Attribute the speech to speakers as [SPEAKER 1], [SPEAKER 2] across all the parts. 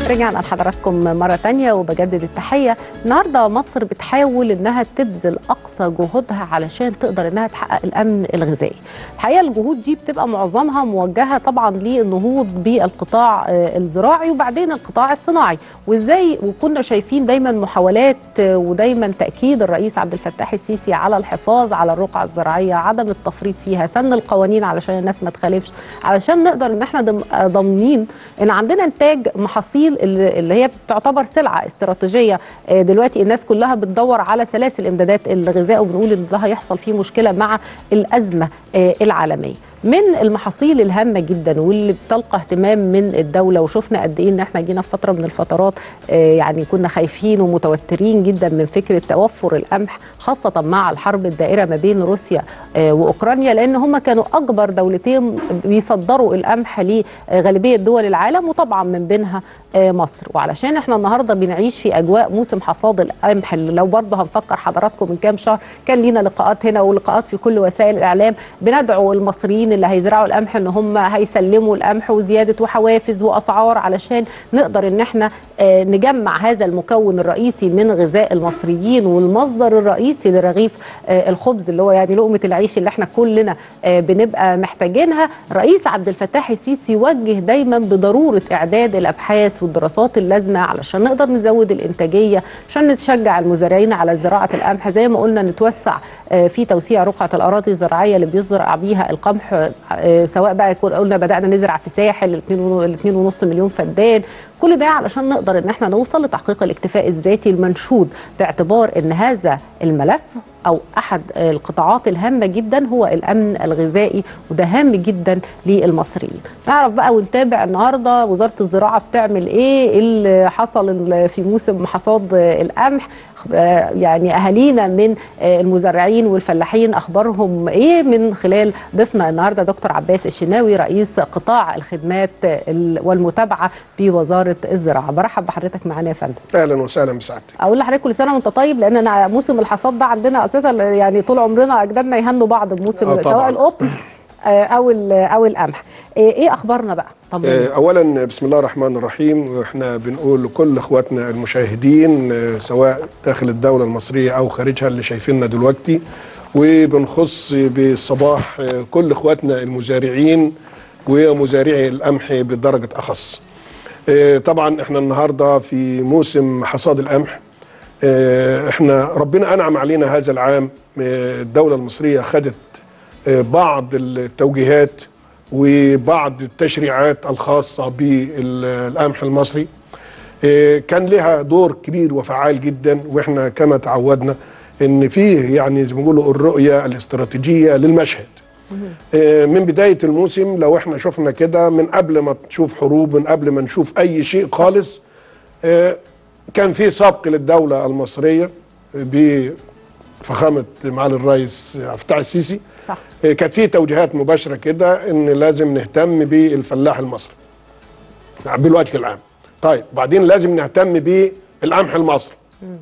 [SPEAKER 1] رجعنا لحضراتكم مرة تانية وبجدد التحية النهاردة مصر بتحاول انها تبذل اقصى جهودها علشان تقدر انها تحقق الامن الغذائي الحقيقة الجهود دي بتبقى معظمها موجهة طبعا للنهوض بالقطاع آه، الزراعي وبعدين القطاع الصناعي وازاي وكنا شايفين دايما محاولات آه، ودايما تأكيد الرئيس عبد الفتاح السيسي على الحفاظ على الرقعة الزراعية عدم التفريط فيها سن القوانين علشان الناس ما تخالفش علشان نقدر ان احنا ضم- آه، ضامنين ان عندنا انتاج محاصيل اللي اللي هي بتعتبر سلعه استراتيجيه آه، دلوقتي الناس كلها بتدور على سلاسل امدادات الغذاء وبنقول ان ده هيحصل فيه مشكله مع الازمه آه، العالميه من المحاصيل الهامه جدا واللي بتلقى اهتمام من الدوله وشفنا قد ايه ان احنا جينا في فتره من الفترات آه، يعني كنا خايفين ومتوترين جدا من فكره توفر القمح خاصه مع الحرب الدائره ما بين روسيا آه، واوكرانيا لان هم كانوا اكبر دولتين بيصدروا القمح لغالبيه دول العالم وطبعا من بينها آه، مصر وعلشان احنا النهارده بنعيش في اجواء موسم حصاد القمح اللي لو برضه هنفكر حضراتكم من كام شهر كان لينا لقاءات هنا ولقاءات في كل وسائل الاعلام بندعو المصريين اللي هيزرعوا القمح ان هم هيسلموا القمح وزياده وحوافز واسعار علشان نقدر ان احنا آه، نجمع هذا المكون الرئيسي من غذاء المصريين والمصدر الرئيسي لرغيف آه، الخبز اللي هو يعني لقمه العيش اللي احنا كلنا آه، بنبقى محتاجينها رئيس عبد الفتاح السيسي وجه دايما بضروره اعداد الابحاث والدراسات اللازمه علشان نقدر نزود الانتاجيه عشان نشجع المزارعين على زراعه القمح زي ما قلنا نتوسع آه، في توسيع رقعه الاراضي الزراعيه اللي بيزرع بيها القمح آه، سواء بقى يكون قلنا بدانا نزرع في ساحل ال 2.5 مليون فدان كل ده علشان نقدر ان احنا نوصل لتحقيق الاكتفاء الذاتي المنشود باعتبار ان هذا الملف او احد القطاعات الهامه جدا هو الامن الغذائي وده هام جدا للمصريين نعرف بقى ونتابع النهارده وزاره الزراعه بتعمل ايه إيه اللي حصل في موسم حصاد القمح آه، يعني اهالينا من آه، المزارعين والفلاحين اخبارهم ايه من خلال ضيفنا النهارده دكتور عباس الشناوي رئيس قطاع الخدمات ال- والمتابعه بوزاره الزراعه برحب بحضرتك معانا يا فندم
[SPEAKER 2] اهلا وسهلا بسعادتك
[SPEAKER 1] اقول لحضرتك كل سنه وانت طيب لان انا موسم الحصاد ده عندنا اساسا يعني طول عمرنا اجدادنا يهنوا بعض بموسم
[SPEAKER 2] آه، طبعاً.
[SPEAKER 1] سواء القطن آه، او ال- او القمح آه، ايه اخبارنا بقى طمنا
[SPEAKER 2] آه، اولا بسم الله الرحمن الرحيم واحنا بنقول لكل اخواتنا المشاهدين آه، سواء داخل الدوله المصريه او خارجها اللي شايفيننا دلوقتي وبنخص بالصباح آه، كل اخواتنا المزارعين ومزارعي القمح بدرجه اخص آه، طبعا احنا النهارده في موسم حصاد القمح آه، احنا ربنا انعم علينا هذا العام آه، الدوله المصريه خدت آه، بعض التوجيهات وبعض التشريعات الخاصه بالقمح المصري آه، كان لها دور كبير وفعال جدا واحنا كما تعودنا ان فيه يعني زي ما بيقولوا الرؤيه الاستراتيجيه للمشهد آه، من بدايه الموسم لو احنا شفنا كده من قبل ما تشوف حروب من قبل ما نشوف اي شيء خالص آه، كان في سبق للدوله المصريه بفخامه معالي الرئيس عبد الفتاح السيسي
[SPEAKER 1] صح
[SPEAKER 2] آه، كانت في توجيهات مباشره كده ان لازم نهتم بالفلاح المصري بالوجه العام طيب وبعدين لازم نهتم بالقمح المصري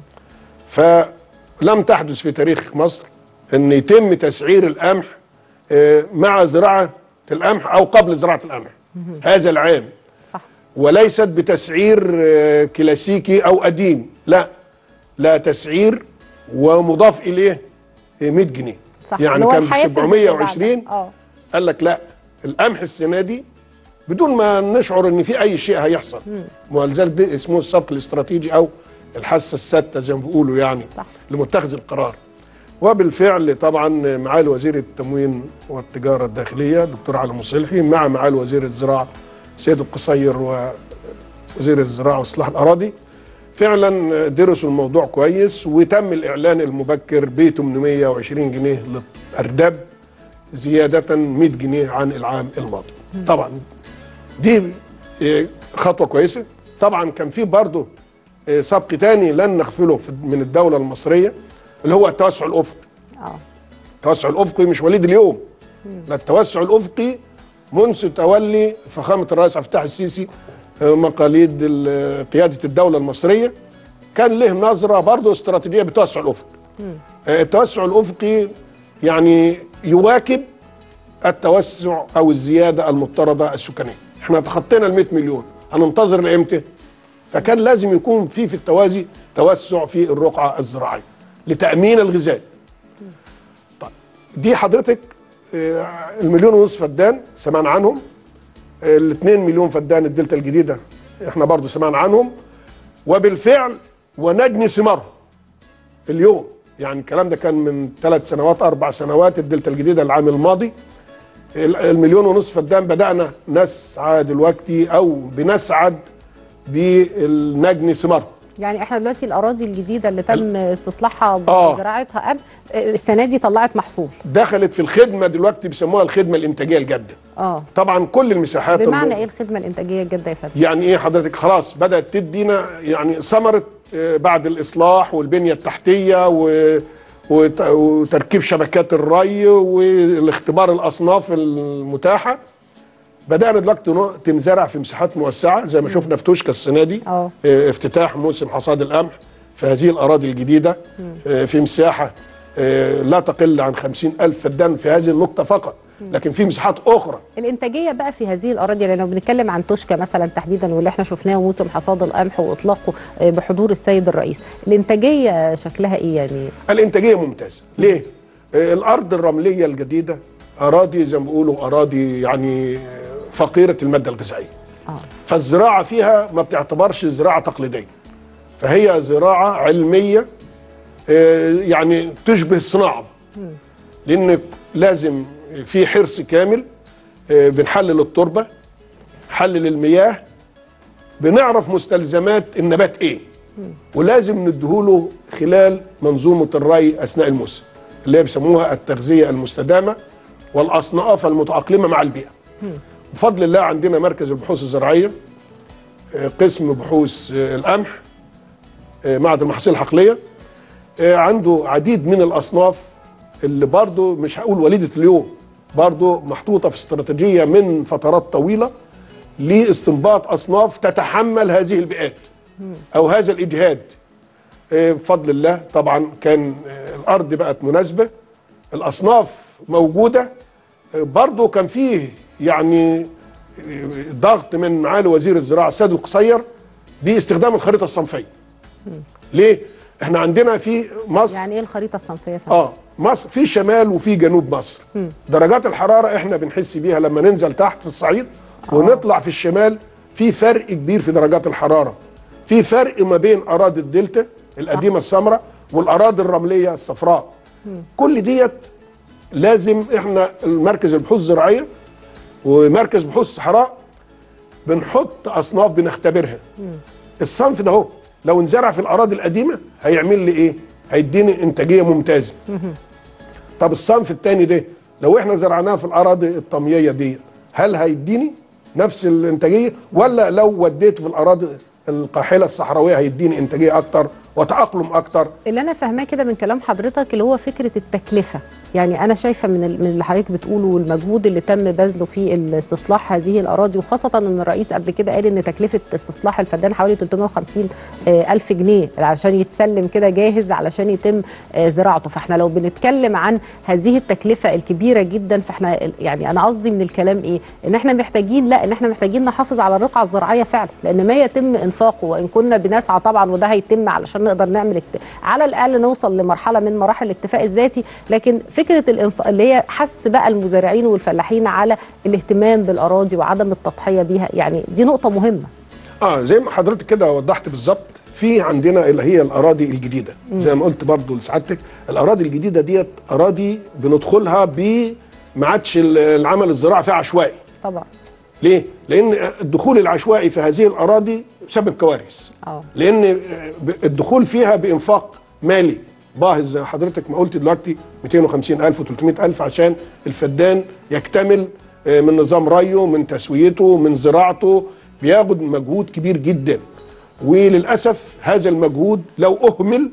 [SPEAKER 2] فلم تحدث في تاريخ مصر ان يتم تسعير القمح آه، مع زراعه القمح او قبل زراعه القمح هذا العام
[SPEAKER 1] صح
[SPEAKER 2] وليست بتسعير آه، كلاسيكي او قديم لا لا تسعير ومضاف اليه آه، 100 جنيه
[SPEAKER 1] صح
[SPEAKER 2] يعني
[SPEAKER 1] اللي هو
[SPEAKER 2] كان ب
[SPEAKER 1] الحافز اللي
[SPEAKER 2] 720
[SPEAKER 1] بعدها. اه
[SPEAKER 2] قال لك لا القمح السنه دي بدون ما نشعر ان في اي شيء هيحصل ولذلك ده اسمه السبق الاستراتيجي او الحاسه السادسه زي ما بيقولوا يعني
[SPEAKER 1] صح.
[SPEAKER 2] لمتخذ القرار وبالفعل طبعا معالي وزير التموين والتجاره الداخليه دكتور علي مصلحي مع معالي وزير الزراعه سيد القصير ووزير الزراعه واصلاح الاراضي فعلا درسوا الموضوع كويس وتم الاعلان المبكر ب 820 جنيه للارداب زياده 100 جنيه عن العام الماضي طبعا دي إيه، خطوه كويسه طبعا كان في برضه إيه، سبق تاني لن نغفله في- من الدوله المصريه اللي هو التوسع الافقي
[SPEAKER 1] اه
[SPEAKER 2] التوسع الافقي مش وليد اليوم لا التوسع الافقي منذ تولي فخامه الرئيس عبد الفتاح السيسي آه، مقاليد ال- قياده الدوله المصريه كان له نظره برضه استراتيجيه بالتوسع الافقي آه، التوسع الافقي يعني يواكب التوسع او الزياده المضطرده السكانيه احنا تخطينا ال 100 مليون هننتظر لامتى فكان لازم يكون في في التوازي توسع في الرقعه الزراعيه لتامين الغذاء طيب دي حضرتك آه، المليون ونص فدان سمعنا عنهم الاثنين مليون فدان الدلتا الجديده احنا برضو سمعنا عنهم وبالفعل ونجني ثمارهم اليوم يعني الكلام ده كان من ثلاث سنوات اربع سنوات الدلتا الجديده العام الماضي ال- المليون ونصف فدان بدانا نسعى دلوقتي او بنسعد بالنجني ثمارهم
[SPEAKER 1] يعني احنا دلوقتي الاراضي الجديده اللي تم استصلاحها
[SPEAKER 2] آه.
[SPEAKER 1] وزراعتها قبل السنه دي طلعت محصول
[SPEAKER 2] دخلت في الخدمه دلوقتي بيسموها الخدمه الانتاجيه الجاده
[SPEAKER 1] اه
[SPEAKER 2] طبعا كل المساحات
[SPEAKER 1] بمعنى
[SPEAKER 2] اللي-
[SPEAKER 1] ايه الخدمه الانتاجيه الجاده يا فندم
[SPEAKER 2] يعني ايه حضرتك خلاص بدات تدينا يعني ثمره آه، بعد الاصلاح والبنيه التحتيه و وت- وتركيب شبكات الري والاختبار الاصناف المتاحه بدانا دلوقتي نوع- تنزرع في مساحات موسعه زي ما شفنا في توشكا السنه دي
[SPEAKER 1] اه.
[SPEAKER 2] آه، افتتاح موسم حصاد القمح في هذه الاراضي الجديده آه، في مساحه آه، لا تقل عن خمسين ألف فدان في هذه النقطة فقط لكن في مساحات أخرى
[SPEAKER 1] الانتاجيه بقى في هذه الاراضي يعني لو بنتكلم عن توشكا مثلا تحديدا واللي احنا شفناه موسم حصاد القمح واطلاقه آه، بحضور السيد الرئيس الانتاجيه شكلها ايه يعني
[SPEAKER 2] الانتاجيه ممتازه ليه آه، الارض الرمليه الجديده اراضي زي ما بيقولوا اراضي يعني آه، فقيره الماده الغذائيه
[SPEAKER 1] اه
[SPEAKER 2] فالزراعه فيها ما بتعتبرش زراعه تقليديه فهي زراعه علميه آه، يعني تشبه الصناعه لان لازم في حرص كامل آه، بنحلل التربه نحلل المياه بنعرف مستلزمات النبات ايه ولازم نديهوله خلال منظومه الري اثناء الموسم اللي هي بيسموها التغذيه المستدامه والاصناف المتاقلمه مع البيئه بفضل الله عندنا مركز البحوث الزراعيه آه، قسم بحوث آه، القمح آه، معهد المحاصيل الحقليه آه، عنده عديد من الاصناف اللي برضه مش هقول وليده اليوم برضه محطوطه في استراتيجيه من فترات طويله لاستنباط اصناف تتحمل هذه البيئات او هذا الاجهاد آه، بفضل الله طبعا كان آه، الارض بقت مناسبه الاصناف موجوده آه، برضه كان فيه يعني آه، ضغط من معالي وزير الزراعه السيد القصير باستخدام الخريطه الصنفيه ليه احنا عندنا في مصر
[SPEAKER 1] يعني ايه الخريطه الصنفيه يا فندم
[SPEAKER 2] اه مصر في شمال وفي جنوب مصر درجات الحراره احنا بنحس بيها لما ننزل تحت في الصعيد ونطلع في الشمال في فرق كبير في درجات الحراره في فرق ما بين اراضي الدلتا القديمه السمراء والاراضي الرمليه الصفراء كل ديت لازم احنا المركز البحوث الزراعيه ومركز بحوث الصحراء بنحط اصناف بنختبرها الصنف ده اهو لو انزرع في الاراضي القديمه هيعمل لي ايه هيديني انتاجيه ممتازه طب الصنف التاني ده لو احنا زرعناه في الاراضي الطمييه دي هل هيديني نفس الانتاجيه ولا لو وديته في الاراضي القاحله الصحراويه هيديني انتاجيه اكتر وتاقلم اكتر
[SPEAKER 1] اللي انا فاهماه كده من كلام حضرتك اللي هو فكره التكلفه يعني انا شايفه من ال- من اللي حضرتك بتقوله والمجهود اللي تم بذله في استصلاح هذه الاراضي وخاصه ان الرئيس قبل كده قال ان تكلفه استصلاح الفدان حوالي 350 آه، الف جنيه عشان يتسلم كده جاهز علشان يتم آه، زراعته فاحنا لو بنتكلم عن هذه التكلفه الكبيره جدا فاحنا ال- يعني انا قصدي من الكلام ايه ان احنا محتاجين لا ان احنا محتاجين نحافظ على الرقعه الزراعيه فعلا لان ما يتم انفاقه وان كنا بنسعى طبعا وده هيتم علشان نقدر نعمل اكت... على الاقل نوصل لمرحله من مراحل الاكتفاء الذاتي لكن فكره الانف... اللي هي حث بقى المزارعين والفلاحين على الاهتمام بالاراضي وعدم التضحيه بيها يعني دي نقطه مهمه
[SPEAKER 2] اه زي ما حضرتك كده وضحت بالظبط في عندنا اللي هي الاراضي الجديده زي ما قلت برضو لسعادتك الاراضي الجديده ديت اراضي بندخلها ب ما عادش العمل الزراعي فيها عشوائي
[SPEAKER 1] طبعا
[SPEAKER 2] ليه؟ لأن الدخول العشوائي في هذه الأراضي سبب كوارث.
[SPEAKER 1] اه
[SPEAKER 2] لأن الدخول فيها بإنفاق مالي باهظ زي حضرتك ما قلت دلوقتي 250 ألف و300 ألف عشان الفدان يكتمل من نظام ريه من تسويته من زراعته بياخد مجهود كبير جدا وللأسف هذا المجهود لو أهمل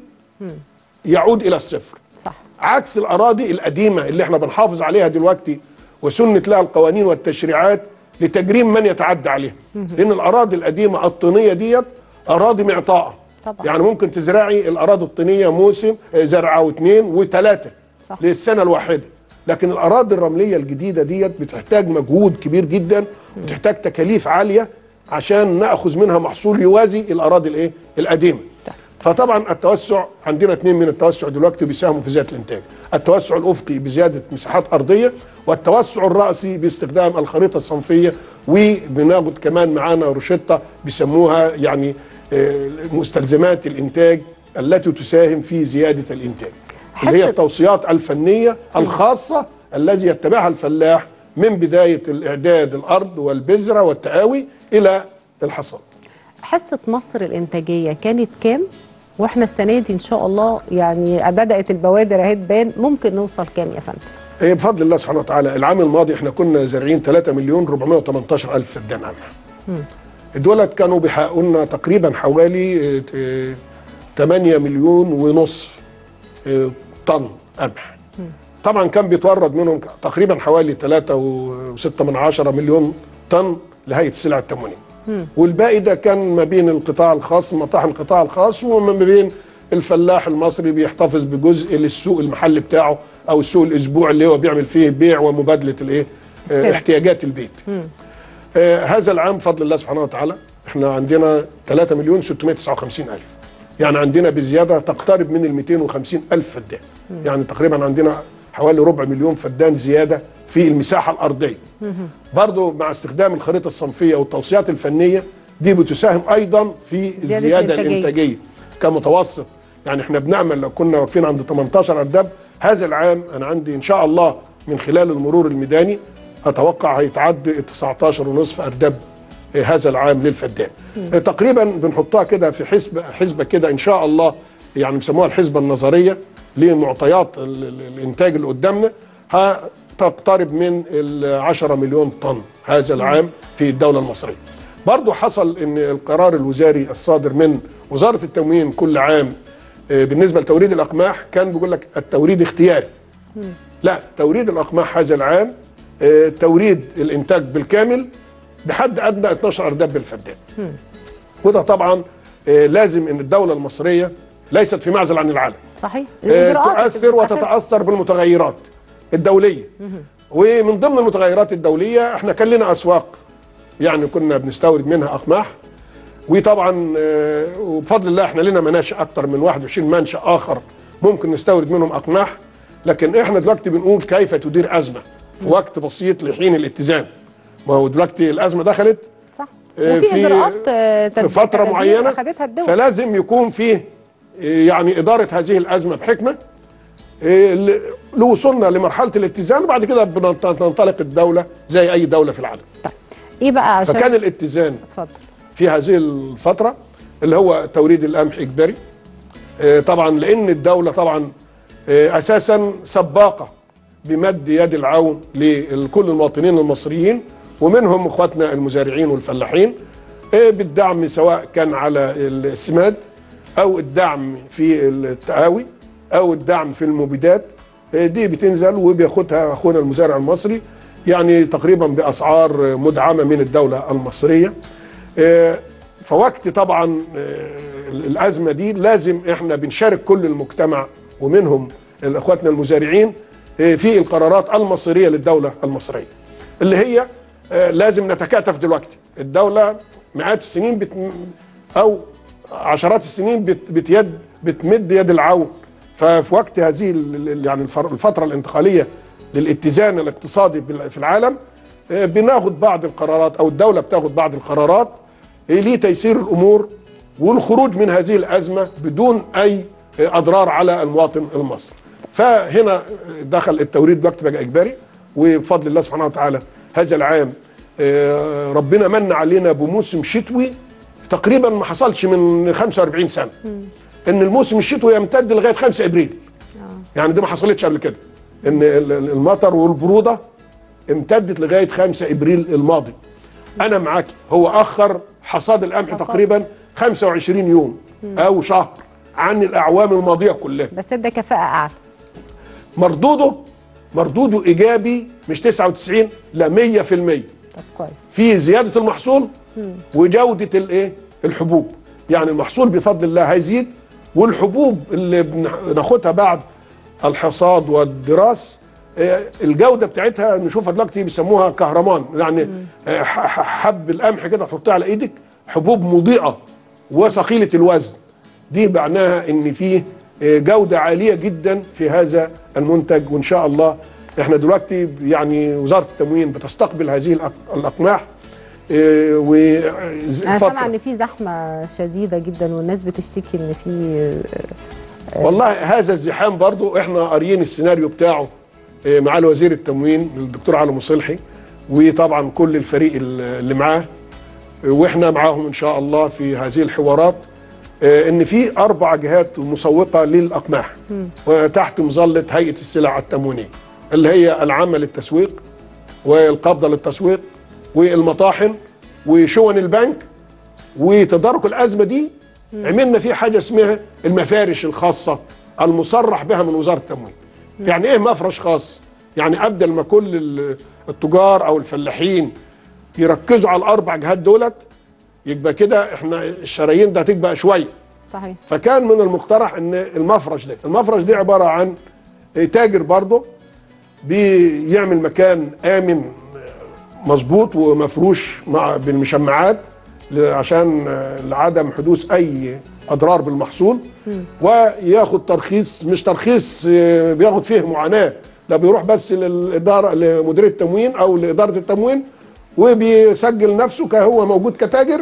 [SPEAKER 2] يعود إلى الصفر
[SPEAKER 1] صح
[SPEAKER 2] عكس الاراضي القديمه اللي احنا بنحافظ عليها دلوقتي وسنت لها القوانين والتشريعات لتجريم من يتعدى عليها لان الاراضي القديمه الطينيه ديت اراضي معطاءه
[SPEAKER 1] طبعا.
[SPEAKER 2] يعني ممكن تزرعي الاراضي الطينيه موسم آه، زرعه واثنين وثلاثه
[SPEAKER 1] صح.
[SPEAKER 2] للسنه الواحده لكن الاراضي الرمليه الجديده ديت بتحتاج مجهود كبير جدا وتحتاج تكاليف عاليه عشان ناخذ منها محصول يوازي الاراضي الايه القديمه
[SPEAKER 1] طيب.
[SPEAKER 2] فطبعا التوسع عندنا اثنين من التوسع دلوقتي بيساهموا في زياده الانتاج التوسع الافقي بزياده مساحات ارضيه والتوسع الراسي باستخدام الخريطه الصنفيه وبناخد كمان معانا روشته بيسموها يعني آه، مستلزمات الانتاج التي تساهم في زياده الانتاج اللي هي
[SPEAKER 1] حس-
[SPEAKER 2] التوصيات الفنيه الخاصه الذي يتبعها الفلاح من بدايه الاعداد الارض والبذره والتقاوي الى الحصاد
[SPEAKER 1] حصه مصر الانتاجيه كانت كام واحنا السنه دي ان شاء الله يعني بدات البوادر اهي تبان ممكن نوصل كام يا فندم
[SPEAKER 2] هي بفضل الله سبحانه وتعالى العام الماضي احنا كنا زارعين 3 مليون 418 الف فدان قمح دولت كانوا بيحققوا لنا تقريبا حوالي اه، اه، 8 مليون ونصف اه، طن قمح طبعا كان بيتورد منهم تقريبا حوالي 3.6 من عشرة مليون طن لهيئه السلع التموينيه والباقي ده كان ما بين القطاع الخاص مطاحن القطاع الخاص وما بين الفلاح المصري بيحتفظ بجزء للسوق المحلي بتاعه او السوق الاسبوع اللي هو بيعمل فيه بيع ومبادله الايه
[SPEAKER 1] السلع.
[SPEAKER 2] اه احتياجات البيت آه هذا العام بفضل الله سبحانه وتعالى احنا عندنا 3 مليون 659 الف يعني عندنا بزياده تقترب من ال 250 الف فدان يعني تقريبا عندنا حوالي ربع مليون فدان زياده في المساحه الارضيه برضو مع استخدام الخريطه الصنفيه والتوصيات الفنيه دي بتساهم ايضا في
[SPEAKER 1] زيادة
[SPEAKER 2] الزياده
[SPEAKER 1] الإنتاجية.
[SPEAKER 2] الانتاجيه كمتوسط يعني احنا بنعمل لو كنا واقفين عند 18 ارداب هذا العام انا عندي ان شاء الله من خلال المرور الميداني اتوقع هيتعدى 19 ونصف ارداب آه، هذا العام للفدان آه، تقريبا بنحطها كده في حسبه حسبه كده ان شاء الله يعني بيسموها الحسبه النظريه لمعطيات ال- ال- الانتاج اللي قدامنا هتقترب من ال 10 مليون طن هذا العام في الدوله المصريه برضو حصل ان القرار الوزاري الصادر من وزاره التموين كل عام آه، بالنسبه لتوريد الاقماح كان بيقول لك التوريد اختياري لا توريد الاقماح هذا العام آه، توريد الانتاج بالكامل بحد ادنى 12 ارداب بالفدان وده طبعا آه، لازم ان الدوله المصريه ليست في معزل عن العالم
[SPEAKER 1] صحيح
[SPEAKER 2] آه،
[SPEAKER 1] الإجراءات
[SPEAKER 2] تؤثر
[SPEAKER 1] بتتخذ.
[SPEAKER 2] وتتاثر بالمتغيرات الدوليه ومن ضمن المتغيرات الدوليه احنا كان لنا اسواق يعني كنا بنستورد منها اقماح وطبعا آه، وبفضل الله احنا لنا مناشئ اكتر من 21 منشا اخر ممكن نستورد منهم اقماح لكن احنا دلوقتي بنقول كيف تدير ازمه في وقت بسيط لحين الاتزان ما هو دلوقتي الازمه دخلت
[SPEAKER 1] صح
[SPEAKER 2] آه،
[SPEAKER 1] وفي
[SPEAKER 2] في-
[SPEAKER 1] اجراءات آه،
[SPEAKER 2] في
[SPEAKER 1] تد-
[SPEAKER 2] فتره
[SPEAKER 1] تدابير
[SPEAKER 2] معينه
[SPEAKER 1] اخذتها الدول
[SPEAKER 2] فلازم يكون فيه آه، يعني اداره هذه الازمه بحكمه آه، ل- لوصولنا لمرحله الاتزان وبعد كده بننط- تنطلق الدوله زي اي دوله في العالم
[SPEAKER 1] طيب ايه بقى عشان
[SPEAKER 2] فكان الاتزان
[SPEAKER 1] اتفضل
[SPEAKER 2] في هذه الفترة اللي هو توريد القمح إجباري آه، طبعا لأن الدولة طبعا آه، أساسا سباقة بمد يد العون لكل المواطنين المصريين ومنهم اخواتنا المزارعين والفلاحين آه، بالدعم سواء كان على السماد او الدعم في التقاوي او الدعم في المبيدات آه، دي بتنزل وبياخدها اخونا المزارع المصري يعني تقريبا باسعار مدعمه من الدوله المصريه آه، فوقت طبعا آه، الازمه دي لازم احنا بنشارك كل المجتمع ومنهم اخواتنا المزارعين آه، في القرارات المصيريه للدوله المصريه اللي هي آه، لازم نتكاتف دلوقتي الدوله مئات السنين بت او عشرات السنين بت بتيد بتمد يد العون ففي وقت هذه ال- ال- يعني الفر- الفتره الانتقاليه للاتزان الاقتصادي بال- في العالم آه، بناخد بعض القرارات او الدوله بتاخد بعض القرارات آه، لتيسير الامور والخروج من هذه الازمه بدون اي آه، اضرار على المواطن المصري. فهنا آه، دخل التوريد وقت بقى اجباري وبفضل الله سبحانه وتعالى هذا العام آه، ربنا من علينا بموسم شتوي تقريبا ما حصلش من 45 سنه. ان الموسم الشتوي يمتد لغايه 5 ابريل. يعني دي ما حصلتش قبل كده. ان ال- ال- المطر والبروده امتدت لغايه 5 ابريل الماضي. انا معاك هو اخر حصاد القمح
[SPEAKER 1] فقط.
[SPEAKER 2] تقريبا 25 يوم او شهر عن الاعوام الماضيه كلها.
[SPEAKER 1] بس ادى كفاءه اعلى
[SPEAKER 2] مردوده مردوده ايجابي مش 99 لا 100%
[SPEAKER 1] طب كويس
[SPEAKER 2] في زياده المحصول وجوده الايه الحبوب يعني المحصول بفضل الله هيزيد والحبوب اللي بناخدها بعد الحصاد والدراس آه، الجوده بتاعتها نشوفها دلوقتي بيسموها كهرمان يعني آه، ح- ح- حب القمح كده تحطها على ايدك حبوب مضيئه وثقيله الوزن دي معناها ان فيه آه، جوده عاليه جدا في هذا المنتج وان شاء الله احنا دلوقتي يعني وزاره التموين بتستقبل هذه الأق- الاقماح آه، و
[SPEAKER 1] انا
[SPEAKER 2] فترة-
[SPEAKER 1] سامعه ان في زحمه شديده جدا والناس بتشتكي ان في
[SPEAKER 2] والله هذا الزحام برضو احنا قاريين السيناريو بتاعه آه، مع الوزير التموين الدكتور علي مصلحي وطبعا كل الفريق اللي معاه آه، واحنا معاهم ان شاء الله في هذه الحوارات آه، ان في اربع جهات مسوقه للاقماح وتحت مظله هيئه السلع التموينيه اللي هي العامه للتسويق والقبضه للتسويق والمطاحن وشون البنك وتدارك الازمه دي عملنا فيه حاجه اسمها المفارش الخاصه المصرح بها من وزاره التموين. يعني ايه مفرش خاص؟ يعني ابدل ما كل ال- التجار او الفلاحين يركزوا على الاربع جهات دولت يبقى كده احنا الشرايين ده هتبقى شويه
[SPEAKER 1] صحيح
[SPEAKER 2] فكان من المقترح ان المفرش ده المفرش ده عباره عن تاجر برضه بيعمل مكان امن مظبوط ومفروش مع بالمشمعات ل- عشان لعدم حدوث اي اضرار بالمحصول وياخد ترخيص مش ترخيص آه، بياخد فيه معاناه لا بيروح بس للاداره لمديريه التموين او لاداره التموين وبيسجل نفسه كهو موجود كتاجر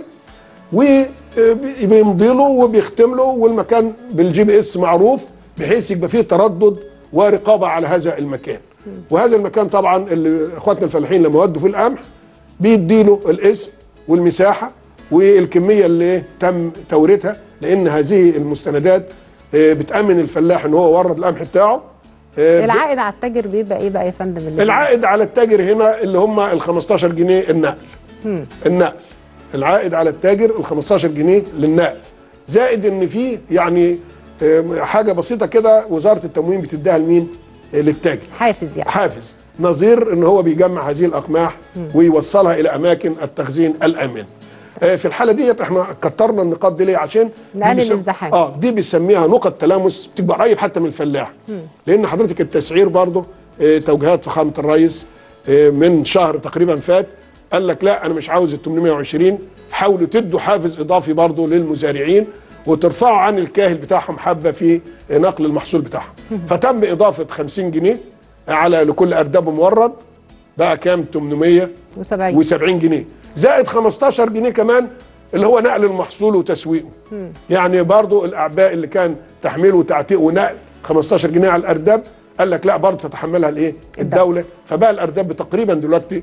[SPEAKER 2] وبيمضي له وبيختم له والمكان بالجي بي اس معروف بحيث يبقى فيه تردد ورقابه على هذا المكان وهذا المكان طبعا اللي اخواتنا الفلاحين لما ودوا في القمح بيديله الاسم والمساحه والكميه اللي تم توريدها لان هذه المستندات آه، بتامن الفلاح ان هو ورد القمح بتاعه آه،
[SPEAKER 1] العائد على التاجر بيبقى ايه بقى يا فندم اللي
[SPEAKER 2] العائد على التاجر هنا اللي هم ال 15 جنيه النقل النقل العائد على التاجر ال 15 جنيه للنقل زائد ان في يعني آه، حاجه بسيطه كده وزاره التموين بتديها لمين؟ آه، للتاجر
[SPEAKER 1] حافز يعني
[SPEAKER 2] حافز نظير ان هو بيجمع هذه الاقماح ويوصلها الى اماكن التخزين الامن آه، في الحاله ديت احنا كترنا النقاط دي ليه عشان دي
[SPEAKER 1] نقلل
[SPEAKER 2] بيسم-
[SPEAKER 1] الزحام.
[SPEAKER 2] اه دي بنسميها نقط تلامس بتبقى قريب حتى من الفلاح لان حضرتك التسعير برضه آه، توجيهات فخامه الرئيس آه، من شهر تقريبا فات قال لك لا انا مش عاوز ال 820 حاولوا تدوا حافز اضافي برضه للمزارعين وترفعوا عن الكاهل بتاعهم حبه في نقل المحصول بتاعهم فتم اضافه 50 جنيه على لكل ارداب مورد بقى كام 800
[SPEAKER 1] و70
[SPEAKER 2] و70 جنيه زائد 15 جنيه كمان اللي هو نقل المحصول وتسويقه يعني برضو الاعباء اللي كان تحميل وتعتيق ونقل 15 جنيه على الارداب قال لك لا برضه تتحملها الايه الدوله فبقى الارداب تقريبا دلوقتي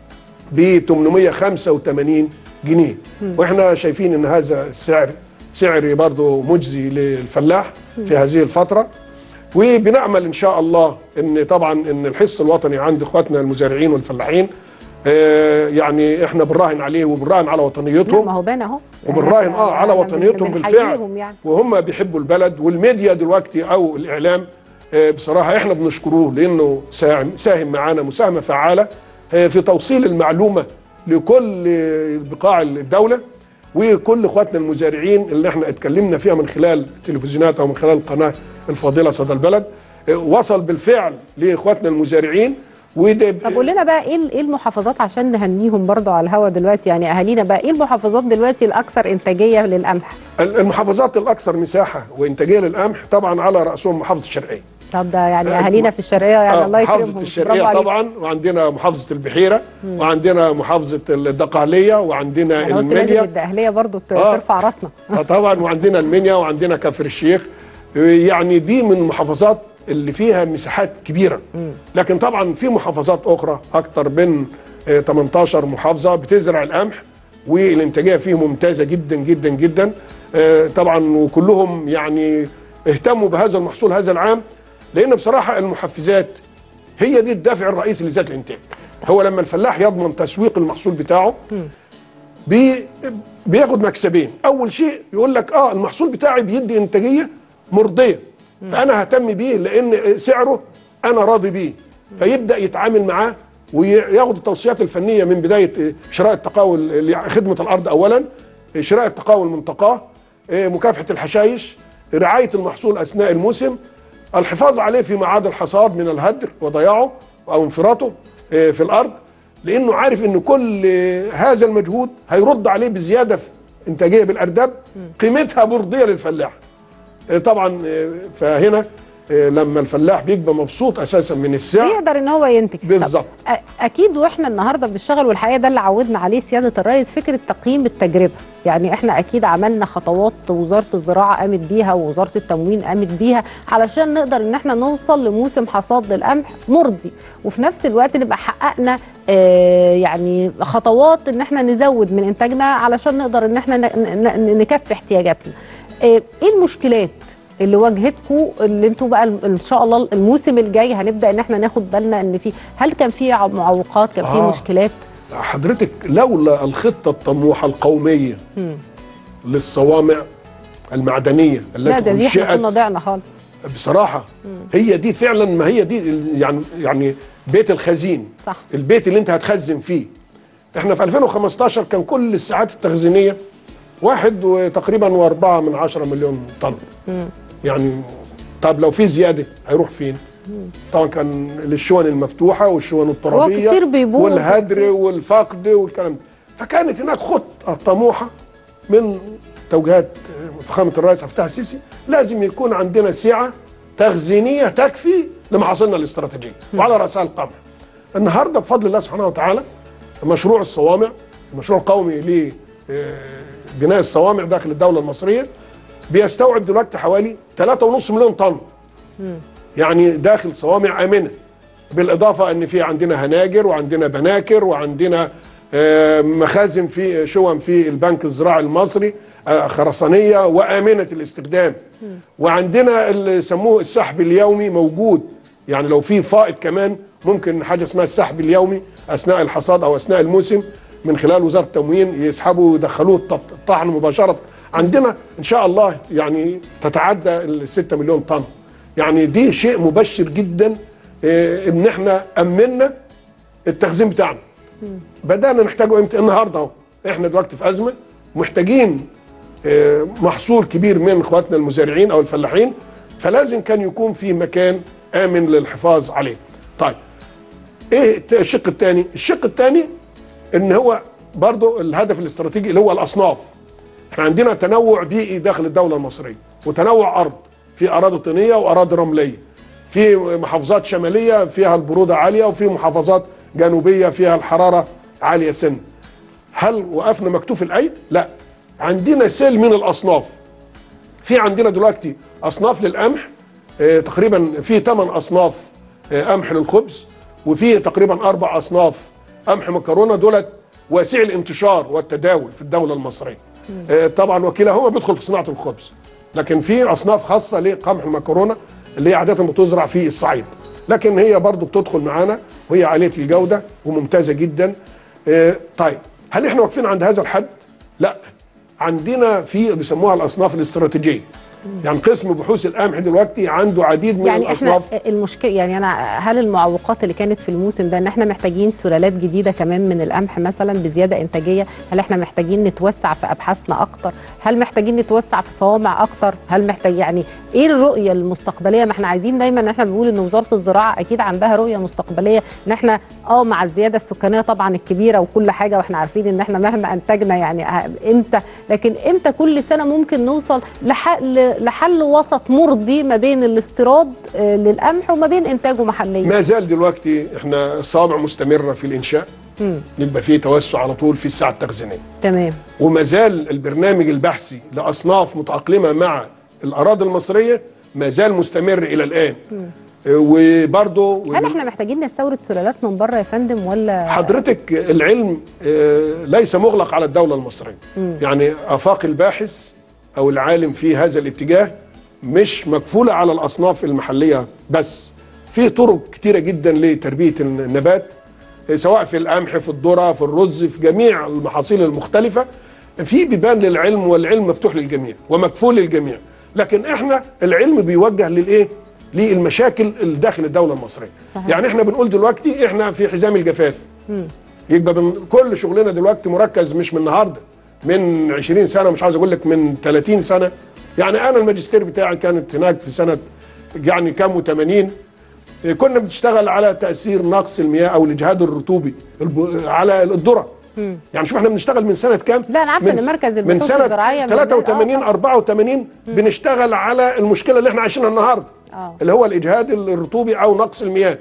[SPEAKER 2] ب 885 جنيه واحنا شايفين ان هذا السعر سعر برضه مجزي للفلاح في هذه الفتره وبنامل ان شاء الله ان طبعا ان الحس الوطني عند اخواتنا المزارعين والفلاحين آه، يعني احنا بنراهن عليه وبنراهن على
[SPEAKER 1] لا،
[SPEAKER 2] وطنيتهم
[SPEAKER 1] ما هو بان اهو
[SPEAKER 2] وبنراهن اه على
[SPEAKER 1] أنا
[SPEAKER 2] وطنيتهم
[SPEAKER 1] بن-
[SPEAKER 2] بالفعل
[SPEAKER 1] بنحييهم يعني
[SPEAKER 2] وهم بيحبوا البلد والميديا دلوقتي او الاعلام آه، بصراحه احنا بنشكروه لانه ساهم ساهم معانا مساهمه فعاله آه، في توصيل المعلومه لكل آه، بقاع الدوله وكل اخواتنا المزارعين اللي احنا اتكلمنا فيها من خلال التلفزيونات او من خلال القناه الفاضله صدى البلد آه، وصل بالفعل لاخواتنا المزارعين وده
[SPEAKER 1] طب قول لنا بقى ايه ال- ايه المحافظات عشان نهنيهم برضو على الهوا دلوقتي يعني اهالينا بقى ايه المحافظات دلوقتي الاكثر انتاجيه للقمح
[SPEAKER 2] المحافظات الاكثر مساحه وانتاجيه للقمح طبعا على راسهم محافظه الشرقيه
[SPEAKER 1] طب ده يعني
[SPEAKER 2] آه،
[SPEAKER 1] اهالينا في الشرقيه يعني
[SPEAKER 2] آه،
[SPEAKER 1] الله
[SPEAKER 2] محافظة
[SPEAKER 1] يكرمهم برافو
[SPEAKER 2] الشرقية
[SPEAKER 1] عليك.
[SPEAKER 2] طبعا وعندنا محافظة البحيرة وعندنا محافظة الدقهلية وعندنا
[SPEAKER 1] انا قلت لازم
[SPEAKER 2] المنيا
[SPEAKER 1] الدقهليه برضو ت-
[SPEAKER 2] آه.
[SPEAKER 1] ترفع راسنا
[SPEAKER 2] آه، طبعا وعندنا المنيا وعندنا كفر الشيخ يعني دي من المحافظات اللي فيها مساحات كبيرة لكن طبعا في محافظات أخرى أكتر من آه، 18 محافظة بتزرع القمح والإنتاجية فيه ممتازة جدا جدا جدا آه، طبعا وكلهم يعني اهتموا بهذا المحصول هذا العام لأن بصراحة المحفزات هي دي الدافع الرئيسي لذات الانتاج هو لما الفلاح يضمن تسويق المحصول بتاعه بي بياخد مكسبين اول شيء يقول لك اه المحصول بتاعي بيدي انتاجيه مرضيه فانا ههتم بيه لان سعره انا راضي بيه فيبدا يتعامل معاه وياخد التوصيات الفنيه من بدايه شراء التقاول خدمه الارض اولا شراء التقاول منطقاه مكافحه الحشائش رعايه المحصول اثناء الموسم الحفاظ عليه في ميعاد الحصاد من الهدر وضياعه او انفراطه آه، في الارض لانه عارف ان كل آه، هذا المجهود هيرد عليه بزياده في انتاجيه بالارداب قيمتها مرضيه للفلاح آه، طبعا آه، فهنا آه، لما الفلاح بيبقى مبسوط اساسا من السعر
[SPEAKER 1] يقدر ان هو ينتج طب
[SPEAKER 2] بالظبط.
[SPEAKER 1] أ- اكيد واحنا النهارده بنشتغل والحقيقه ده اللي عودنا عليه سياده الرئيس فكره تقييم التجربه يعني احنا اكيد عملنا خطوات وزاره الزراعه قامت بيها ووزاره التموين قامت بيها علشان نقدر ان احنا نوصل لموسم حصاد للقمح مرضي وفي نفس الوقت نبقى حققنا آه يعني خطوات ان احنا نزود من انتاجنا علشان نقدر ان احنا ن- ن- نكفي احتياجاتنا آه، ايه المشكلات اللي واجهتكم اللي انتوا بقى الم- ان شاء الله الموسم الجاي هنبدا ان احنا ناخد بالنا ان في هل كان في ع- معوقات كان في
[SPEAKER 2] آه.
[SPEAKER 1] مشكلات
[SPEAKER 2] حضرتك لولا الخطه الطموحه القوميه للصوامع المعدنيه
[SPEAKER 1] لا
[SPEAKER 2] التي
[SPEAKER 1] ده دي احنا
[SPEAKER 2] انشئت
[SPEAKER 1] كنا ضعنا خالص
[SPEAKER 2] بصراحه هي دي فعلا ما هي دي ال- يعني يعني بيت الخزين
[SPEAKER 1] صح.
[SPEAKER 2] البيت اللي انت هتخزن فيه احنا في 2015 كان كل الساعات التخزينيه واحد وتقريبا واربعة من عشرة مليون طن يعني طب لو في زياده هيروح فين طبعا كان للشون المفتوحه والشون الترابيه
[SPEAKER 1] كتير بيبوظ.
[SPEAKER 2] والهدر والفقد والكلام ده فكانت هناك خطه طموحه من توجيهات فخامه الرئيس عبد الفتاح السيسي لازم يكون عندنا سعه تخزينيه تكفي لمحاصيلنا الاستراتيجيه وعلى راسها القمح. النهارده بفضل الله سبحانه وتعالى مشروع الصوامع المشروع القومي لبناء الصوامع داخل الدوله المصريه بيستوعب دلوقتي حوالي 3.5 مليون طن يعني داخل صوامع امنه بالاضافه ان في عندنا هناجر وعندنا بناكر وعندنا آه، مخازن في شوم في البنك الزراعي المصري آه، خرسانيه وامنه الاستخدام وعندنا اللي يسموه السحب اليومي موجود يعني لو في فائض كمان ممكن حاجه اسمها السحب اليومي اثناء الحصاد او اثناء الموسم من خلال وزاره التموين يسحبوا ويدخلوه الط- الطحن مباشره عندنا ان شاء الله يعني تتعدى ال 6 مليون طن يعني دي شيء مبشر جدا آه، ان احنا امنا التخزين بتاعنا بدانا نحتاجه امتى النهارده اهو احنا دلوقتي في ازمه محتاجين آه، محصول كبير من اخواتنا المزارعين او الفلاحين فلازم كان يكون في مكان امن للحفاظ عليه طيب ايه الت- الشق الثاني الشق الثاني ان هو برضو الهدف الاستراتيجي اللي هو الاصناف احنا عندنا تنوع بيئي داخل الدوله المصريه وتنوع ارض في اراضي طينيه واراضي رمليه في محافظات شماليه فيها البروده عاليه وفي محافظات جنوبيه فيها الحراره عاليه سن هل وقفنا مكتوف الايد لا عندنا سيل من الاصناف في عندنا دلوقتي اصناف للقمح آه، تقريبا في 8 اصناف آه، قمح للخبز وفي تقريبا اربع اصناف قمح مكرونه دولت واسع الانتشار والتداول في الدوله المصريه آه، طبعا وكلاهما بيدخل في صناعه الخبز لكن في اصناف خاصه لقمح المكرونه اللي هي عاده بتزرع في الصعيد لكن هي برضو بتدخل معانا وهي عاليه الجوده وممتازه جدا آه، طيب هل احنا واقفين عند هذا الحد لا عندنا في بيسموها الاصناف الاستراتيجيه يعني قسم بحوث القمح دلوقتي عنده عديد من
[SPEAKER 1] يعني احنا
[SPEAKER 2] الاصناف
[SPEAKER 1] المشكله يعني انا هل المعوقات اللي كانت في الموسم ده ان احنا محتاجين سلالات جديده كمان من القمح مثلا بزياده انتاجيه هل احنا محتاجين نتوسع في ابحاثنا اكتر هل محتاجين نتوسع في صوامع اكتر هل محتاج يعني ايه الرؤيه المستقبليه ما احنا عايزين دايما ان احنا بنقول ان وزاره الزراعه اكيد عندها رؤيه مستقبليه ان احنا اه مع الزياده السكانيه طبعا الكبيره وكل حاجه واحنا عارفين ان احنا مهما انتجنا يعني امتى لكن امتى كل سنه ممكن نوصل لحل لحل وسط مرضي ما بين الاستيراد آه، للقمح وما بين انتاجه محليا
[SPEAKER 2] ما زال دلوقتي احنا الصوامع مستمره في الانشاء يبقى في توسع على طول في الساعه التخزينيه
[SPEAKER 1] تمام
[SPEAKER 2] وما زال البرنامج البحثي لاصناف متاقلمه مع الاراضي المصريه ما زال مستمر الى الان وبرضه
[SPEAKER 1] هل احنا محتاجين نستورد سلالات من بره يا فندم ولا
[SPEAKER 2] حضرتك العلم آه، ليس مغلق على الدولة المصرية يعني آفاق الباحث أو العالم في هذا الاتجاه مش مكفولة على الأصناف المحلية بس في طرق كتيرة جدا لتربية النبات آه، سواء في القمح في الذرة في الرز في جميع المحاصيل المختلفة في بيبان للعلم والعلم مفتوح للجميع ومكفول للجميع لكن احنا العلم بيوجه للايه للمشاكل اللي داخل الدولة المصرية
[SPEAKER 1] صحيح.
[SPEAKER 2] يعني احنا بنقول دلوقتي احنا في حزام الجفاف يبقى من كل شغلنا دلوقتي مركز مش من النهارده من 20 سنه مش عايز اقول لك من 30 سنه يعني انا الماجستير بتاعي كانت هناك في سنه يعني كام و80 إيه، كنا بنشتغل على تاثير نقص المياه او الاجهاد الرطوبي الب- على الذره يعني شوف احنا بنشتغل من سنه كام
[SPEAKER 1] لا، أنا عارفة
[SPEAKER 2] من
[SPEAKER 1] إن مركز
[SPEAKER 2] من
[SPEAKER 1] البحوث
[SPEAKER 2] سنه
[SPEAKER 1] الزراعية من-
[SPEAKER 2] 83
[SPEAKER 1] آه،
[SPEAKER 2] 84 بنشتغل على المشكله اللي احنا عايشينها النهارده
[SPEAKER 1] آه.
[SPEAKER 2] اللي هو الاجهاد الرطوبي او نقص المياه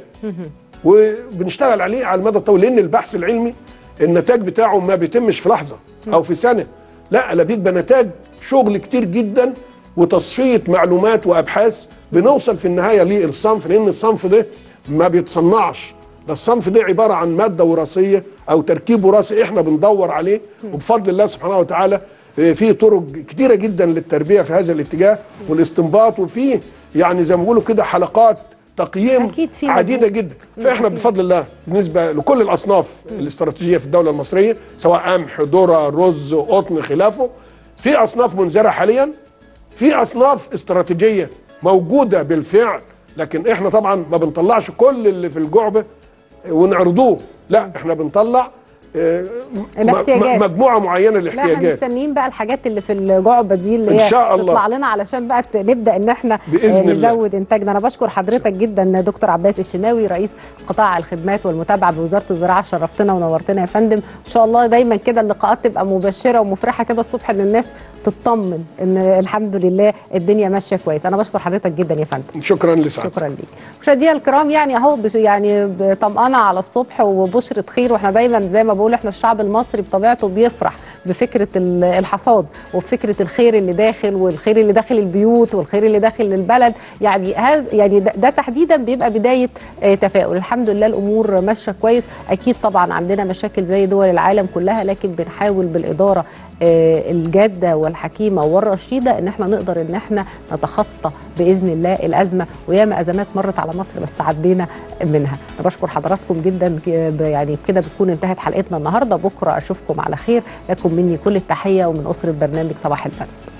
[SPEAKER 2] وبنشتغل عليه على المدى الطويل لان البحث العلمي النتاج بتاعه ما بيتمش في لحظه او في سنه لا ده بيبقى نتاج شغل كتير جدا وتصفيه معلومات وابحاث بنوصل في النهايه للصنف لان الصنف ده ما بيتصنعش ده الصنف ده عباره عن ماده وراثيه او تركيب وراثي احنا بندور عليه وبفضل الله سبحانه وتعالى آه، في طرق كتيره جدا للتربيه في هذا الاتجاه والاستنباط وفي يعني زي ما بيقولوا كده حلقات تقييم
[SPEAKER 1] أكيد في
[SPEAKER 2] عديده
[SPEAKER 1] مجهود.
[SPEAKER 2] جدا فاحنا بفضل الله بالنسبه لكل الاصناف الاستراتيجيه في الدوله المصريه سواء قمح ذره رز قطن خلافه في اصناف منزرعه حاليا في اصناف استراتيجيه موجوده بالفعل لكن احنا طبعا ما بنطلعش كل اللي في الجعبه ونعرضوه لا احنا بنطلع آه، م-
[SPEAKER 1] الاحتياجات.
[SPEAKER 2] م- مجموعه معينه
[SPEAKER 1] لا احنا
[SPEAKER 2] للاحتياجات
[SPEAKER 1] مستنيين بقى الحاجات اللي في الجعبه دي اللي
[SPEAKER 2] إن
[SPEAKER 1] هي
[SPEAKER 2] شاء الله.
[SPEAKER 1] تطلع لنا علشان بقى ت- نبدا ان احنا
[SPEAKER 2] بإذن
[SPEAKER 1] آه،
[SPEAKER 2] الله.
[SPEAKER 1] نزود انتاجنا انا بشكر حضرتك جدا دكتور عباس الشناوي رئيس قطاع الخدمات والمتابعه بوزاره الزراعه شرفتنا ونورتنا يا فندم ان شاء الله دايما كده اللقاءات تبقى مبشره ومفرحه كده الصبح ان الناس تطمن ان الحمد لله الدنيا ماشيه كويس انا بشكر حضرتك جدا يا فندم
[SPEAKER 2] شكرا لسعادتك
[SPEAKER 1] شكرا ليك مشاهدينا الكرام يعني اهو بش- يعني بطمأنة على الصبح وبشرة خير واحنا دايما زي ما بقول احنا الشعب المصري بطبيعته بيفرح بفكرة ال- الحصاد وبفكرة الخير اللي داخل والخير اللي داخل البيوت والخير اللي داخل البلد يعني هذا يعني ده, ده تحديدا بيبقى بداية آه، تفاؤل الحمد لله الامور ماشية كويس اكيد طبعا عندنا مشاكل زي دول العالم كلها لكن بنحاول بالإدارة آه، الجاده والحكيمه والرشيده ان احنا نقدر ان احنا نتخطى باذن الله الازمه وياما ازمات مرت على مصر بس عدينا منها أنا بشكر حضراتكم جدا ك- ب- يعني كده بتكون انتهت حلقتنا النهارده بكره اشوفكم على خير لكم مني كل التحيه ومن اسره برنامج صباح البلد